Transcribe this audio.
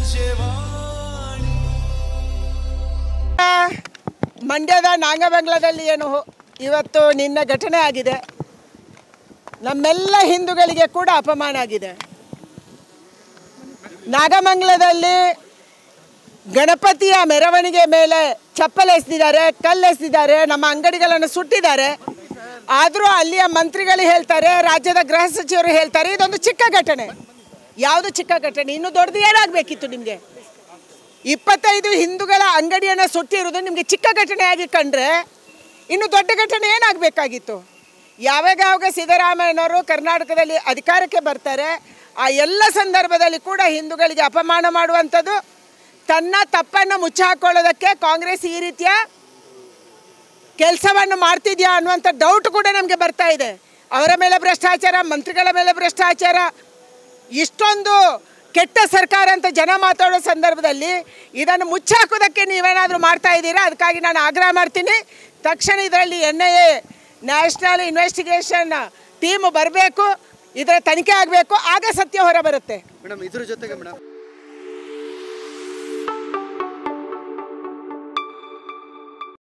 ಮಂಡ್ಯದ ನಾಗಬಂಗ್ಲದಲ್ಲಿ ಏನು ಇವತ್ತು ನಿನ್ನ ಘಟನೆ ಆಗಿದೆ ನಮ್ಮೆಲ್ಲ ಹಿಂದೂಗಳಿಗೆ ಕೂಡ ಅಪಮಾನ ಆಗಿದೆ ನಾಗಮಂಗಲದಲ್ಲಿ ಗಣಪತಿಯ ಮೆರವಣಿಗೆ ಮೇಲೆ ಚಪ್ಪಲ್ ಎಸೆದಿದ್ದಾರೆ ಕಲ್ಲು ಎಸೆದಿದ್ದಾರೆ ನಮ್ಮ ಅಂಗಡಿಗಳನ್ನು ಸುಟ್ಟಿದ್ದಾರೆ ಆದರೂ ಅಲ್ಲಿಯ ಮಂತ್ರಿಗಳು ಹೇಳ್ತಾರೆ ರಾಜ್ಯದ ಗೃಹ ಸಚಿವರು ಹೇಳ್ತಾರೆ ಇದೊಂದು ಚಿಕ್ಕ ಘಟನೆ ಯಾವುದು ಚಿಕ್ಕ ಘಟನೆ ಇನ್ನು ದೊಡ್ಡದು ಏನಾಗಬೇಕಿತ್ತು ನಿಮಗೆ ಇಪ್ಪತ್ತೈದು ಹಿಂದೂಗಳ ಅಂಗಡಿಯನ್ನು ಸುಟ್ಟಿರುವುದು ನಿಮಗೆ ಚಿಕ್ಕ ಘಟನೆಯಾಗಿ ಕಂಡ್ರೆ ಇನ್ನು ದೊಡ್ಡ ಘಟನೆ ಏನಾಗಬೇಕಾಗಿತ್ತು ಯಾವಾಗ ಯಾವಾಗ ಸಿದ್ದರಾಮಯ್ಯನವರು ಕರ್ನಾಟಕದಲ್ಲಿ ಅಧಿಕಾರಕ್ಕೆ ಬರ್ತಾರೆ ಆ ಎಲ್ಲ ಸಂದರ್ಭದಲ್ಲಿ ಕೂಡ ಹಿಂದೂಗಳಿಗೆ ಅಪಮಾನ ಮಾಡುವಂಥದ್ದು ತನ್ನ ತಪ್ಪನ್ನು ಮುಚ್ಚಾಕೊಳ್ಳೋದಕ್ಕೆ ಕಾಂಗ್ರೆಸ್ ಈ ರೀತಿಯ ಕೆಲಸವನ್ನು ಮಾಡ್ತಿದ್ಯಾ ಅನ್ನುವಂಥ ಡೌಟ್ ಕೂಡ ನಮಗೆ ಬರ್ತಾ ಇದೆ ಅವರ ಮೇಲೆ ಭ್ರಷ್ಟಾಚಾರ ಮಂತ್ರಿಗಳ ಮೇಲೆ ಭ್ರಷ್ಟಾಚಾರ ಇಷ್ಟೊಂದು ಕೆಟ್ಟ ಸರ್ಕಾರ ಅಂತ ಜನ ಮಾತಾಡೋ ಸಂದರ್ಭದಲ್ಲಿ ಇದನ್ನು ಮುಚ್ಚಾಕೋದಕ್ಕೆ ನೀವೇನಾದರೂ ಮಾಡ್ತಾ ಇದ್ದೀರಾ ಅದಕ್ಕಾಗಿ ನಾನು ಆಗ್ರಹ ಮಾಡ್ತೀನಿ ತಕ್ಷಣ ಇದರಲ್ಲಿ N I A national investigation team ಬರಬೇಕು ಇದರ ತನಿಖೆ ಆಗಬೇಕು ಆಗ ಸತ್ಯ ಹೊರ ಬರುತ್ತೆ ಮೇಡಮ್ ಇದ್ರ ಜೊತೆಗೆ ಮೇಡಮ್